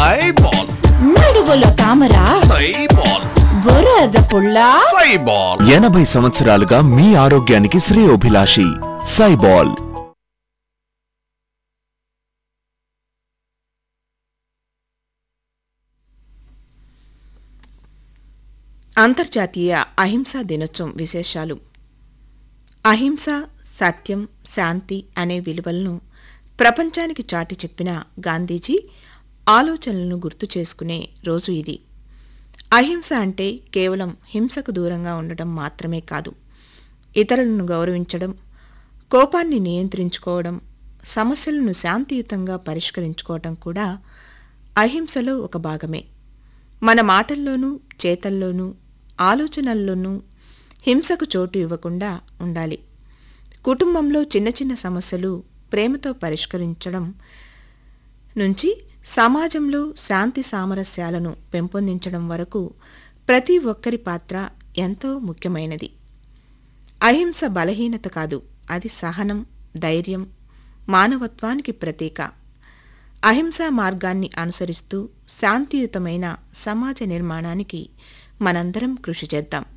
సైబాల్ నడువులో తామర సైబాల్ బురద పుల్ల సైబాల్ ఎనభై సంవత్సరాలుగా మీ ఆరోగ్యానికి శ్రేయోభిలాషి సైబాల్ అంతర్జాతీయ అహింసా దినోత్సవం విశేషాలు అహింస సత్యం శాంతి అనే విలువలను ప్రపంచానికి చాటి చెప్పిన గాంధీజీ ఆలోచనలను గుర్తు చేసుకునే రోజు ఇది అహింస అంటే కేవలం హింసకు దూరంగా ఉండడం మాత్రమే కాదు ఇతరులను గౌరవించడం కోపాన్ని నియంత్రించుకోవడం సమస్యలను శాంతియుతంగా పరిష్కరించుకోవడం కూడా అహింసలో ఒక భాగమే మన మాటల్లోనూ చేతల్లోనూ ఆలోచనల్లోనూ హింసకు చోటు ఇవ్వకుండా ఉండాలి కుటుంబంలో చిన్న చిన్న సమస్యలు ప్రేమతో పరిష్కరించడం నుంచి సమాజంలో శాంతి సామరస్యాలను పెంపొందించడం వరకు ప్రతి ఒక్కరి పాత్ర ఎంతో ముఖ్యమైనది అహింస బలహీనత కాదు అది సహనం ధైర్యం మానవత్వానికి ప్రతీక అహింసా మార్గాన్ని అనుసరిస్తూ శాంతియుతమైన సమాజ నిర్మాణానికి మనందరం కృషి చేద్దాం